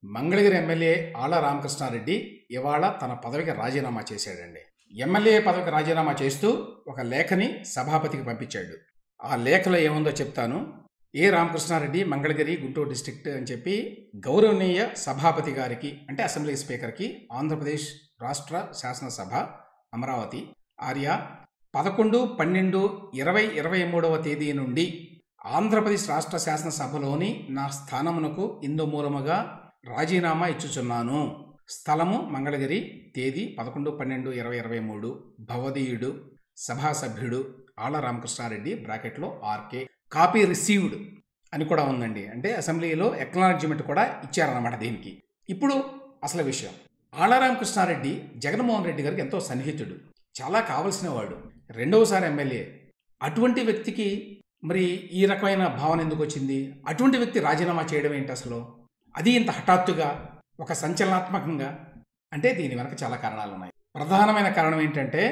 Mangalagiri MLA ఆళ్ల రామకృష్ణారెడ్డి ఇవాళ తన పదవికి రాజీనామా చేశాడండి ఎమ్మెల్యే పదవికి రాజీనామా చేస్తూ ఒక లేఖని సభాపతికి పంపించాడు ఆ లేఖలో ఏముందో చెప్తాను ఏ రామకృష్ణారెడ్డి మంగళగిరి గుంటూరు డిస్ట్రిక్ట్ అని చెప్పి గౌరవనీయ సభాపతి గారికి అంటే అసెంబ్లీ స్పీకర్కి ఆంధ్రప్రదేశ్ రాష్ట్ర శాసనసభ అమరావతి ఆర్య పదకొండు పన్నెండు ఇరవై ఇరవై మూడవ తేదీ నుండి ఆంధ్రప్రదేశ్ రాష్ట్ర శాసనసభలోని నా స్థానమునకు ఇందు మూలముగా రాజీనామా ఇచ్చుచున్నాను స్థలము మంగళగిరి తేదీ పదకొండు పన్నెండు ఇరవై ఇరవై మూడు భవదీయుడు సభాసభ్యుడు ఆళ్ల రామకృష్ణారెడ్డి బ్రాకెట్లో ఆర్కే కాపీ రిసీవ్డ్ అని కూడా ఉందండి అంటే అసెంబ్లీలో ఎక్నాలజ్మెంట్ కూడా ఇచ్చారన్నమాట దీనికి ఇప్పుడు అసలు విషయం ఆళ్ల రామకృష్ణారెడ్డి జగన్మోహన్ రెడ్డి గారికి ఎంతో సన్నిహితుడు చాలా కావలసిన వాడు రెండవసారి ఎమ్మెల్యే అటువంటి వ్యక్తికి మరి ఈ రకమైన భావన ఎందుకు వచ్చింది అటువంటి వ్యక్తి రాజీనామా చేయడం ఏంటి అసలు అది ఇంత హఠాత్తుగా ఒక సంచలనాత్మకంగా అంటే దీని వెనక చాలా కారణాలు ఉన్నాయి ప్రధానమైన కారణం ఏంటంటే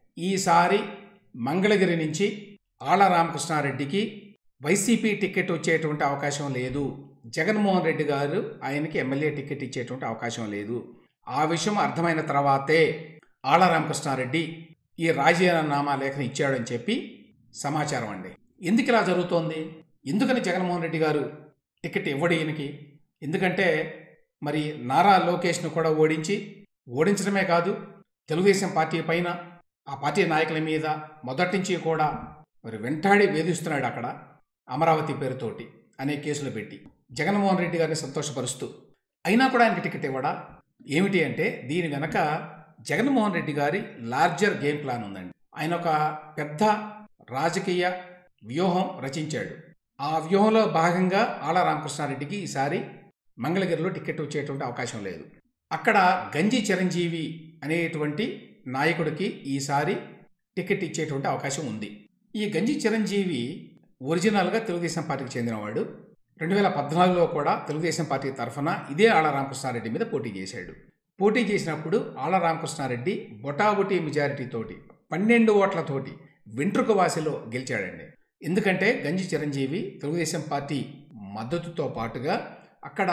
ఈసారి మంగళగిరి నుంచి ఆళ్ల రామకృష్ణారెడ్డికి వైసీపీ టికెట్ వచ్చేటువంటి అవకాశం లేదు జగన్మోహన్ రెడ్డి గారు ఆయనకి ఎమ్మెల్యే టికెట్ ఇచ్చేటువంటి అవకాశం లేదు ఆ విషయం అర్థమైన తర్వాతే ఆళ్ల రామకృష్ణారెడ్డి ఈ రాజీనామా లేఖను ఇచ్చాడని చెప్పి సమాచారం అండి ఎందుకు ఇలా జరుగుతోంది ఎందుకని జగన్మోహన్ రెడ్డి గారు టికెట్ ఇవ్వడు ఈయనకి ఎందుకంటే మరి నారా లోకేష్ను కూడా ఓడించి ఓడించడమే కాదు తెలుగుదేశం పార్టీ పైన ఆ పార్టీ నాయకుల మీద మొదటి నుంచి కూడా మరి వెంటాడి వేధిస్తున్నాడు అక్కడ అమరావతి పేరుతోటి అనే కేసులు పెట్టి జగన్మోహన్ రెడ్డి గారిని సంతోషపరుస్తూ అయినా కూడా ఆయనకి టికెట్ ఇవ్వడా ఏమిటి అంటే దీని వెనక జగన్మోహన్ రెడ్డి గారి లార్జర్ గేమ్ ప్లాన్ ఉందండి ఆయన ఒక పెద్ద రాజకీయ వ్యూహం రచించాడు ఆ వ్యూహంలో భాగంగా ఆళ్ల రామకృష్ణారెడ్డికి ఈసారి మంగళగిరిలో టికెట్ వచ్చేటువంటి అవకాశం లేదు అక్కడ గంజి చిరంజీవి అనేటువంటి నాయకుడికి ఈసారి టికెట్ ఇచ్చేటువంటి అవకాశం ఉంది ఈ గంజి చిరంజీవి ఒరిజినల్గా తెలుగుదేశం పార్టీకి చెందినవాడు రెండు వేల పద్నాలుగులో కూడా తెలుగుదేశం పార్టీ తరఫున ఇదే ఆళ్ల రామకృష్ణారెడ్డి మీద పోటీ చేశాడు పోటీ చేసినప్పుడు ఆళ్ల రామకృష్ణారెడ్డి బొటాబొటీ మెజారిటీతోటి పన్నెండు ఓట్లతోటి వెంట్రుక వాసిలో గెలిచాడండి ఎందుకంటే గంజి చిరంజీవి తెలుగుదేశం పార్టీ మద్దతుతో పాటుగా అక్కడ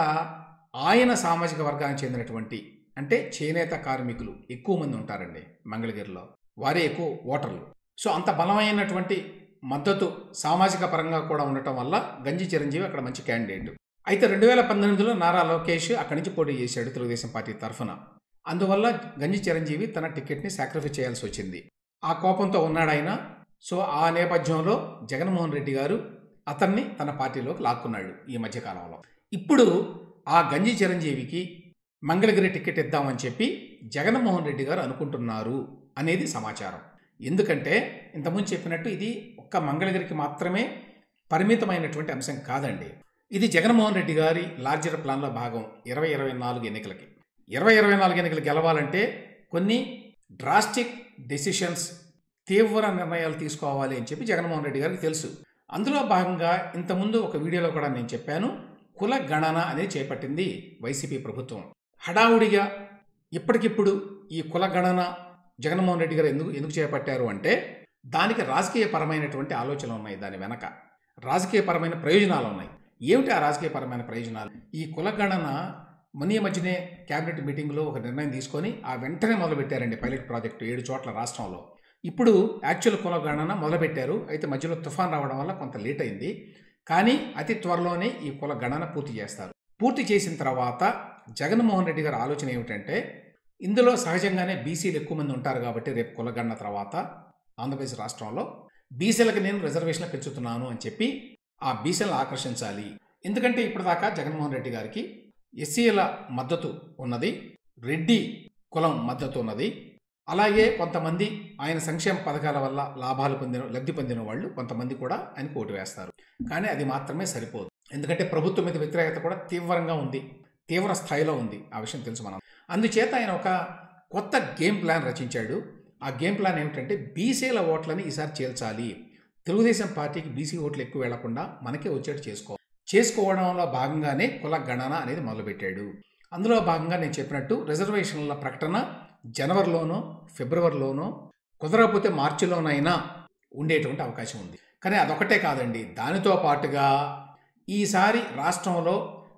ఆయన సామాజిక వర్గానికి చెందినటువంటి అంటే చేనేత కార్మికులు ఎక్కువ మంది ఉంటారండి మంగళగిరిలో వారే ఎక్కువ ఓటర్లు సో అంత బలమైనటువంటి మద్దతు సామాజిక పరంగా కూడా ఉండటం వల్ల గంజి చిరంజీవి అక్కడ మంచి క్యాండిడేట్ అయితే రెండు వేల పంతొమ్మిదిలో నారా లోకేష్ అక్కడి నుంచి పోటీ చేశాడు తెలుగుదేశం పార్టీ తరఫున అందువల్ల గంజి చిరంజీవి తన టికెట్ని సాక్రిఫైస్ చేయాల్సి వచ్చింది ఆ కోపంతో ఉన్నాడు ఆయన సో ఆ నేపథ్యంలో జగన్మోహన్ రెడ్డి గారు అతన్ని తన పార్టీలోకి లాక్కున్నాడు ఈ మధ్యకాలంలో ఇప్పుడు ఆ గంజి చిరంజీవికి మంగళగిరి టికెట్ ఇద్దామని చెప్పి జగన్మోహన్ రెడ్డి గారు అనుకుంటున్నారు అనేది సమాచారం ఎందుకంటే ఇంతకుముందు చెప్పినట్టు ఇది ఒక్క మంగళగిరికి మాత్రమే పరిమితమైనటువంటి అంశం కాదండి ఇది జగన్మోహన్ రెడ్డి గారి లార్జర్ ప్లాన్లో భాగం ఇరవై ఇరవై నాలుగు ఎన్నికలకి ఇరవై ఇరవై నాలుగు ఎన్నికలు గెలవాలంటే కొన్ని డ్రాస్టిక్ డెసిషన్స్ తీవ్ర నిర్ణయాలు తీసుకోవాలి అని చెప్పి జగన్మోహన్ రెడ్డి గారికి తెలుసు అందులో భాగంగా ఇంతకుముందు ఒక వీడియోలో కూడా నేను చెప్పాను కుల గణన అనేది చేపట్టింది వైసీపీ ప్రభుత్వం హడావుడిగా ఇప్పటికిప్పుడు ఈ కుల గణన జగన్మోహన్ రెడ్డి గారు ఎందుకు ఎందుకు చేపట్టారు అంటే దానికి రాజకీయపరమైనటువంటి ఆలోచనలు ఉన్నాయి దాని వెనక రాజకీయపరమైన ప్రయోజనాలు ఉన్నాయి ఏమిటి ఆ రాజకీయపరమైన ప్రయోజనాలు ఈ కులగణన మొన్న ఈ మధ్యనే క్యాబినెట్ మీటింగ్లో ఒక నిర్ణయం తీసుకొని ఆ వెంటనే మొదలుపెట్టారండి పైలట్ ప్రాజెక్టు ఏడు చోట్ల రాష్ట్రంలో ఇప్పుడు యాక్చువల్ కులగణన మొదలుపెట్టారు అయితే మధ్యలో తుఫాన్ రావడం వల్ల కొంత లేట్ అయింది కానీ అతి త్వరలోనే ఈ కుల గణన పూర్తి చేస్తారు పూర్తి చేసిన తర్వాత జగన్మోహన్ రెడ్డి గారి ఆలోచన ఏమిటంటే ఇందులో సహజంగానే బీసీలు ఎక్కువ మంది ఉంటారు కాబట్టి రేపు కులగణన తర్వాత ఆంధ్రప్రదేశ్ రాష్ట్రంలో బీసీలకు నేను రిజర్వేషన్లు పెంచుతున్నాను అని చెప్పి ఆ బీసీలను ఆకర్షించాలి ఎందుకంటే ఇప్పటిదాకా జగన్మోహన్ రెడ్డి గారికి ఎస్సీల మద్దతు ఉన్నది రెడ్డి కులం మద్దతు ఉన్నది అలాగే కొంతమంది ఆయన సంక్షేమ పథకాల వల్ల లాభాలు పొందిన లబ్ధి పొందిన వాళ్ళు కొంతమంది కూడా ఆయనకు ఓటు వేస్తారు కానీ అది మాత్రమే సరిపోదు ఎందుకంటే ప్రభుత్వం మీద వ్యతిరేకత కూడా తీవ్రంగా ఉంది తీవ్ర స్థాయిలో ఉంది ఆ విషయం తెలుసు మనం అందుచేత ఆయన ఒక కొత్త గేమ్ ప్లాన్ రచించాడు ఆ గేమ్ ప్లాన్ ఏమిటంటే బీసీల ఓట్లని ఈసారి చేల్చాలి తెలుగుదేశం పార్టీకి బీసీ ఓట్లు ఎక్కువ వెళ్లకుండా మనకే వచ్చేట్టు చేసుకో చేసుకోవడంలో భాగంగానే కుల గణన అనేది మొదలుపెట్టాడు అందులో భాగంగా నేను చెప్పినట్టు రిజర్వేషన్ల ప్రకటన జనవరిలోనో ఫిబ్రవరిలోనో కుదరకపోతే మార్చిలోనైనా ఉండేటువంటి అవకాశం ఉంది కానీ అదొకటే కాదండి దానితో పాటుగా ఈసారి రాష్ట్రంలో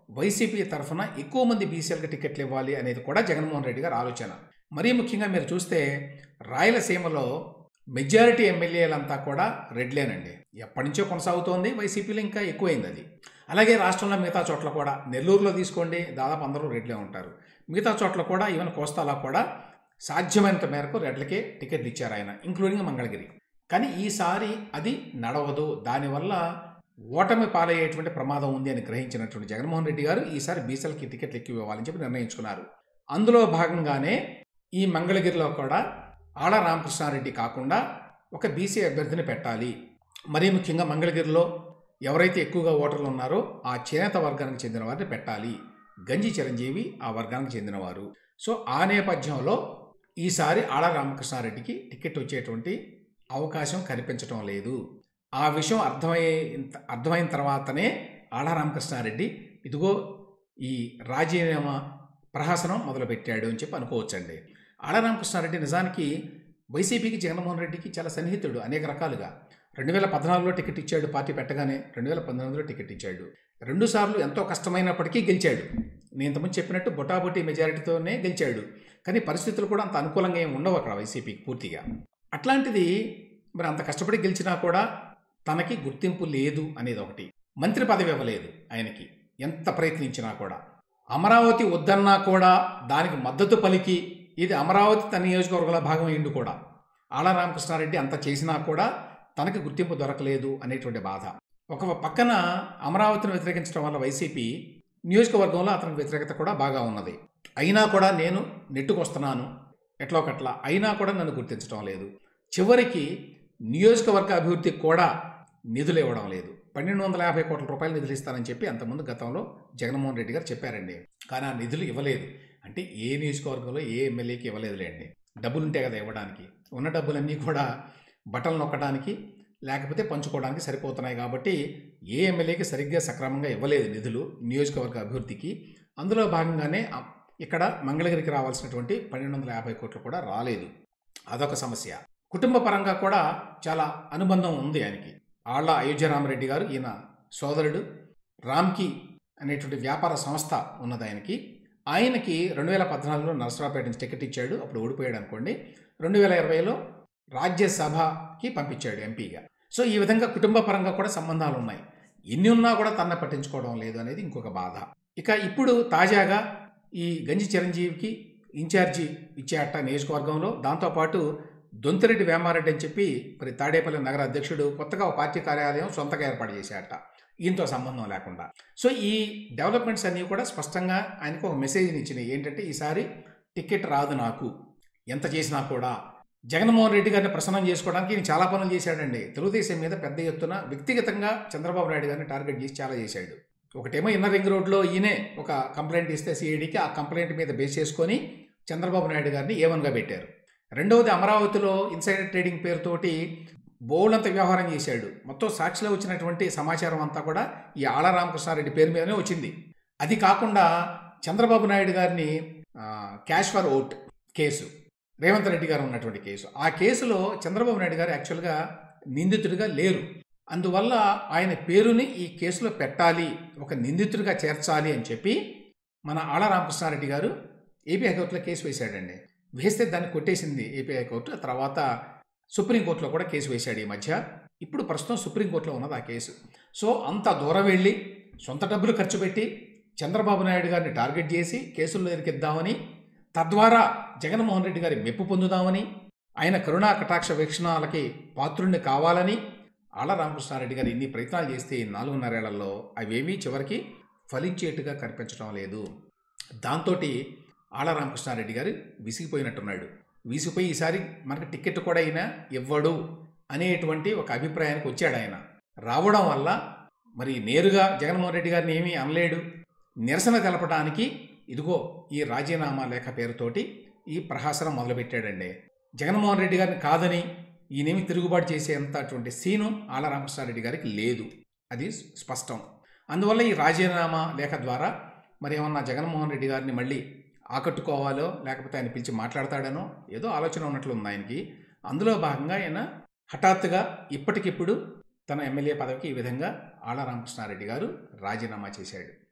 వైసీపీ తరఫున ఎక్కువ మంది బీసీలకు టికెట్లు ఇవ్వాలి అనేది కూడా జగన్మోహన్ రెడ్డి గారి ఆలోచన మరీ ముఖ్యంగా మీరు చూస్తే రాయలసీమలో మెజారిటీ ఎమ్మెల్యేలంతా కూడా రెడ్లేనండి ఎప్పటి నుంచో కొనసాగుతోంది వైసీపీలో ఇంకా ఎక్కువైంది అది అలాగే రాష్ట్రంలో మిగతా చోట్ల కూడా నెల్లూరులో తీసుకోండి దాదాపు అందరూ రెడ్లే ఉంటారు మిగతా చోట్ల కూడా ఈవెన్ కోస్తాలో కూడా సాధ్యమైనంత మేరకు రెడ్లకే టికెట్లు ఇచ్చారు ఆయన ఇంక్లూడింగ్ మంగళగిరి కానీ ఈసారి అది నడవదు దానివల్ల ఓటమి పాలయ్యేటువంటి ప్రమాదం ఉంది అని గ్రహించినటువంటి జగన్మోహన్ రెడ్డి గారు ఈసారి బీసీలకి టికెట్లు ఎక్కువ ఇవ్వాలని చెప్పి నిర్ణయించుకున్నారు అందులో భాగంగానే ఈ మంగళగిరిలో కూడా ఆళ్ళ రామకృష్ణారెడ్డి కాకుండా ఒక బీసీ అభ్యర్థిని పెట్టాలి మరీ ముఖ్యంగా మంగళగిరిలో ఎవరైతే ఎక్కువగా ఓటర్లు ఉన్నారో ఆ చేనేత వర్గానికి చెందిన వారిని పెట్టాలి గంజి చిరంజీవి ఆ వర్గానికి చెందినవారు సో ఆ నేపథ్యంలో ఈసారి ఆళ్ళ రామకృష్ణారెడ్డికి టికెట్ వచ్చేటువంటి అవకాశం కనిపించడం లేదు ఆ విషయం అర్థమయ్యే అర్థమైన తర్వాతనే ఆళ్ళ రామకృష్ణారెడ్డి ఇదిగో ఈ రాజీనామా ప్రహసనం మొదలుపెట్టాడు అని చెప్పి అనుకోవచ్చండి ఆళ్ళ రామకృష్ణారెడ్డి నిజానికి వైసీపీకి జగన్మోహన్ రెడ్డికి చాలా సన్నిహితుడు అనేక రకాలుగా రెండు వేల పద్నాలుగులో టికెట్ ఇచ్చాడు పార్టీ పెట్టగానే రెండు వేల పంతొమ్మిదిలో టికెట్ ఇచ్చాడు రెండు సార్లు ఎంతో కష్టమైనప్పటికీ గెలిచాడు నేను ఇంతకుముందు చెప్పినట్టు బొటాబొటీ మెజారిటీతోనే గెలిచాడు కానీ పరిస్థితులు కూడా అంత అనుకూలంగా ఏమి ఉండవు అక్కడ వైసీపీకి పూర్తిగా అట్లాంటిది మరి అంత కష్టపడి గెలిచినా కూడా తనకి గుర్తింపు లేదు అనేది ఒకటి మంత్రి పదవి ఇవ్వలేదు ఆయనకి ఎంత ప్రయత్నించినా కూడా అమరావతి వద్దన్నా కూడా దానికి మద్దతు పలికి ఇది అమరావతి తన నియోజకవర్గంలో భాగం అయిండు కూడా ఆళ్ళ రామకృష్ణారెడ్డి అంత చేసినా కూడా తనకి గుర్తింపు దొరకలేదు అనేటువంటి బాధ ఒక పక్కన అమరావతిని వ్యతిరేకించడం వల్ల వైసీపీ నియోజకవర్గంలో అతనికి వ్యతిరేకత కూడా బాగా ఉన్నది అయినా కూడా నేను నెట్టుకొస్తున్నాను ఎట్లా ఒకట్లా అయినా కూడా నన్ను గుర్తించడం లేదు చివరికి నియోజకవర్గ అభివృద్ధికి కూడా నిధులు ఇవ్వడం లేదు పన్నెండు వందల యాభై కోట్ల రూపాయలు నిధులు ఇస్తానని చెప్పి అంతకుముందు గతంలో జగన్మోహన్ రెడ్డి గారు చెప్పారండి కానీ ఆ నిధులు ఇవ్వలేదు అంటే ఏ నియోజకవర్గంలో ఏ ఎమ్మెల్యేకి ఇవ్వలేదులేండి డబ్బులు ఉంటే కదా ఇవ్వడానికి ఉన్న డబ్బులన్నీ కూడా బట్టలు నొక్కడానికి లేకపోతే పంచుకోవడానికి సరిపోతున్నాయి కాబట్టి ఏ ఎమ్మెల్యేకి సరిగ్గా సక్రమంగా ఇవ్వలేదు నిధులు నియోజకవర్గ అభివృద్ధికి అందులో భాగంగానే ఆ- ఇక్కడ మంగళగిరికి రావాల్సినటువంటి పన్నెండు వందల యాభై కోట్లు కూడా రాలేదు అదొక సమస్య కుటుంబ పరంగా కూడా చాలా అనుబంధం ఉంది ఆయనకి ఆళ్ళ అయోధ్యరామరెడ్డి గారు ఈయన సోదరుడు రామ్కి అనేటువంటి వ్యాపార సంస్థ ఉన్నది ఆయనకి ఆయనకి రెండు వేల పద్నాలుగులో నరసరావుపేట నుంచి టికెట్ ఇచ్చాడు అప్పుడు ఓడిపోయాడు అనుకోండి రెండు వేల ఇరవైలో రాజ్యసభకి పంపించాడు ఎంపీగా సో ఈ విధంగా కుటుంబ పరంగా కూడా సంబంధాలు ఉన్నాయి ఎన్ని ఉన్నా కూడా తన పట్టించుకోవడం లేదు అనేది ఇంకొక బాధ ఇక ఇప్పుడు తాజాగా ఈ గంజి చిరంజీవికి ఇన్ఛార్జి ఇచ్చేట నియోజకవర్గంలో దాంతోపాటు దొంతిరెడ్డి వేమారెడ్డి అని చెప్పి మరి తాడేపల్లి నగర అధ్యక్షుడు కొత్తగా ఒక పార్టీ కార్యాలయం సొంతగా ఏర్పాటు చేశాట ఈయనతో సంబంధం లేకుండా సో ఈ డెవలప్మెంట్స్ అన్నీ కూడా స్పష్టంగా ఆయనకు ఒక మెసేజ్ని ఇచ్చినాయి ఏంటంటే ఈసారి టికెట్ రాదు నాకు ఎంత చేసినా కూడా జగన్మోహన్ రెడ్డి గారిని ప్రసన్నం చేసుకోవడానికి ఈయన చాలా పనులు చేశాడండి తెలుగుదేశం మీద పెద్ద ఎత్తున వ్యక్తిగతంగా చంద్రబాబు నాయుడు గారిని టార్గెట్ చేసి చాలా చేశాడు ఒకటేమో ఇన్నర్ రింగ్ రోడ్లో ఈయనే ఒక కంప్లైంట్ ఇస్తే సిఐడికి ఆ కంప్లైంట్ మీద బేస్ చేసుకొని చంద్రబాబు నాయుడు గారిని ఏవన్గా పెట్టారు రెండవది అమరావతిలో ఇన్సైడర్ ట్రేడింగ్ పేరుతోటి బోల్డంత వ్యవహారం చేశాడు మొత్తం సాక్షిలో వచ్చినటువంటి సమాచారం అంతా కూడా ఈ ఆళ్ళ రామకృష్ణారెడ్డి పేరు మీదనే వచ్చింది అది కాకుండా చంద్రబాబు నాయుడు గారిని ఆ, cash for vote case Revanth Reddy గారు ఉన్నటువంటి కేసు ఆ కేసులో చంద్రబాబు నాయుడు గారు యాక్చువల్గా నిందితుడిగా లేరు అందువల్ల ఆయన పేరుని ఈ కేసులో పెట్టాలి ఒక నిందితుడిగా చేర్చాలి అని చెప్పి మన ఆళ్ళ రామకృష్ణారెడ్డి గారు ఏపీ హైకోర్టులో కేసు వేశాడండి వేస్తే దాన్ని కొట్టేసింది ఏపీ హైకోర్టు ఆ తర్వాత సుప్రీంకోర్టులో కూడా కేసు వేశాడు ఈ మధ్య ఇప్పుడు ప్రస్తుతం సుప్రీంకోర్టులో ఉన్నది ఆ కేసు సో అంత దూరం వెళ్ళి సొంత డబ్బులు ఖర్చు పెట్టి చంద్రబాబు నాయుడు గారిని టార్గెట్ చేసి కేసుల్లో ఇరికిద్దామని తద్వారా జగన్మోహన్ రెడ్డి గారి మెప్పు పొందుదామని ఆయన కరుణా కటాక్ష వీక్షణాలకి పాత్రుణ్ణి కావాలని ఆళ్ళ రామకృష్ణారెడ్డి గారు ఇన్ని ప్రయత్నాలు చేస్తే ఈ నాలుగున్నరేళ్లలో అవేమీ చివరికి ఫలించేట్టుగా కనిపించడం లేదు దాంతో ఆళ్ళ రామకృష్ణారెడ్డి గారు విసిగిపోయినట్టున్నాడు విసిగిపోయి ఈసారి మనకి టికెట్ కూడా అయినా ఇవ్వడు అనేటువంటి ఒక అభిప్రాయానికి వచ్చాడు ఆయన రావడం వల్ల మరి నేరుగా జగన్మోహన్ రెడ్డి గారిని ఏమీ అనలేడు నిరసన తెలపడానికి ఇదిగో ఈ రాజీనామా లేఖ పేరుతోటి ఈ ప్రహాసనం మొదలుపెట్టాడండి జగన్మోహన్ రెడ్డి గారిని కాదని ఈయనేమి తిరుగుబాటు చేసేంతటువంటి సీను ఆళ్ళ రామకృష్ణారెడ్డి గారికి లేదు అది స్పష్టం అందువల్ల ఈ రాజీనామా లేఖ ద్వారా మరి ఏమన్నా జగన్మోహన్ రెడ్డి గారిని మళ్ళీ ఆకట్టుకోవాలో లేకపోతే ఆయన పిలిచి మాట్లాడతాడనో ఏదో ఆలోచన ఉన్నట్లు ఉంది ఆయనకి అందులో భాగంగా ఆయన హఠాత్తుగా ఇప్పటికిప్పుడు తన ఎమ్మెల్యే పదవికి ఈ విధంగా ఆళ్ళ రామకృష్ణారెడ్డి గారు రాజీనామా చేశాడు